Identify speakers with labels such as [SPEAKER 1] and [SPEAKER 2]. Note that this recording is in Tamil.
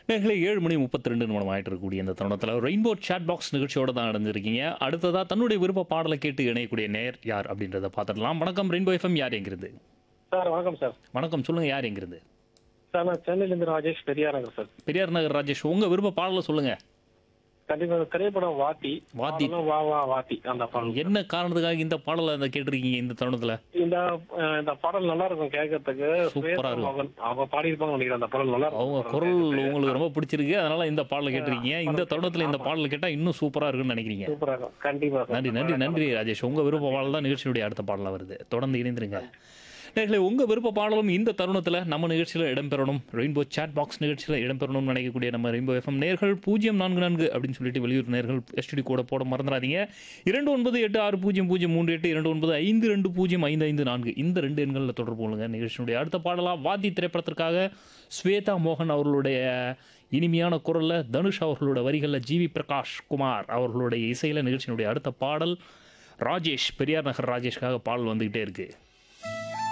[SPEAKER 1] நேர்களை ஏழு மணி முப்பத்தி ரெண்டு நிமிடம் ஆயிட்டு இருக்கக்கூடிய இந்த தருணத்தில் ரெயின்போ chat பாக்ஸ் நிகழ்ச்சியோட தான் நடந்திருக்கீங்க அடுத்ததா தன்னுடைய விருப்ப பாடலை கேட்டு இணையக்கூடிய நேர் யார் அப்படின்றத பார்த்துடலாம் வணக்கம் ரெயின்போ எஃப்எம் யார் எங்கிருந்து
[SPEAKER 2] சார் வணக்கம் சார்
[SPEAKER 1] வணக்கம் சொல்லுங்க யார் எங்கிருந்து
[SPEAKER 2] சார் நான் சென்னையிலேருந்து ராஜேஷ் பெரியார் நகர் சார்
[SPEAKER 1] பெரியார் நகர் ராஜேஷ் உங்க விருப்ப பாடலை சொல்லுங்க
[SPEAKER 2] கண்டிப்பா திரைப்படம் வாத்தி
[SPEAKER 1] வாத்தி.
[SPEAKER 2] பாடலும் வா வா வாத்தி அந்த பாடல்
[SPEAKER 1] என்ன காரணத்துக்காக இந்த பாடலை அந்த கேட்டிருக்கீங்க இந்த தருணத்துல
[SPEAKER 2] இந்த அஹ், இந்த பாடல் நல்லா இருக்கும் கேட்கறதுக்கு
[SPEAKER 1] சூப்பரா
[SPEAKER 2] சுவேதா
[SPEAKER 1] இருக்கும்.
[SPEAKER 2] மோகன் அவங்க பாடியிருப்பாங்க நினைக்கிறேன் அந்த பாடல் நல்லா
[SPEAKER 1] அவங்க
[SPEAKER 2] இருக்கும்
[SPEAKER 1] குரல்
[SPEAKER 2] கேட்கறதுக்கு.
[SPEAKER 1] உங்களுக்கு ரொம்ப பிடிச்சிருக்கு அதனால இந்த பாடலை கேட்டிருக்கீங்க இந்த தருணத்துல இந்த பாடல் கேட்டா இன்னும் சூப்பரா இருக்குன்னு நினைக்கிறீங்க
[SPEAKER 2] சூப்பரா இருக்கும் கண்டிப்பா சார்.
[SPEAKER 1] நன்றி நன்றி நன்றி ராஜேஷ் உங்க விருப்ப பாடல் தான் நிகழ்ச்சியுடைய அடுத்த பாடலா வருது தொடர்ந்து இணைந்திருங்க நேர்களே உங்க விருப்ப பாடலும் இந்த தருணத்துல நம்ம நிகழ்ச்சியில இடம்பெறணும் ரெயின்போ chat பாக்ஸ் நிகழ்ச்சியில இடம்பெறணும்னு நினைக்கக்கூடிய நம்ம ரெயின்போ எஃப்எம் நேர்கள் பூஜ்ஜியம் நான்கு நான்கு அப்படின்னு சொல்லிட்டு வெளியூர் நேர்கள் எஸ்டிடி கூட போட மறந்துடாதீங்க இரண்டு ஒன்பது எட்டு ஆறு பூஜ்ஜியம் பூஜ்ஜியம் மூன்று எட்டு இரண்டு ஒன்பது ஐந்து ரெண்டு பூஜ்ஜியம் ஐந்து ஐந்து நான்கு இந்த ரெண்டு எண்களில் தொடர்பு கொள்ளுங்க நிகழ்ச்சியினுடைய அடுத்த பாடலா வாதி திரைப்படத்திற்காக ஸ்வேதா மோகன் அவர்களுடைய இனிமையான குரல்ல தனுஷ் அவர்களோட வரிகளில் ஜிவி பிரகாஷ் குமார் அவர்களுடைய இசையில நிகழ்ச்சியினுடைய அடுத்த பாடல் ராஜேஷ் பெரியார் நகர் ராஜேஷ்காக பாடல் வந்துகிட்டே இருக்கு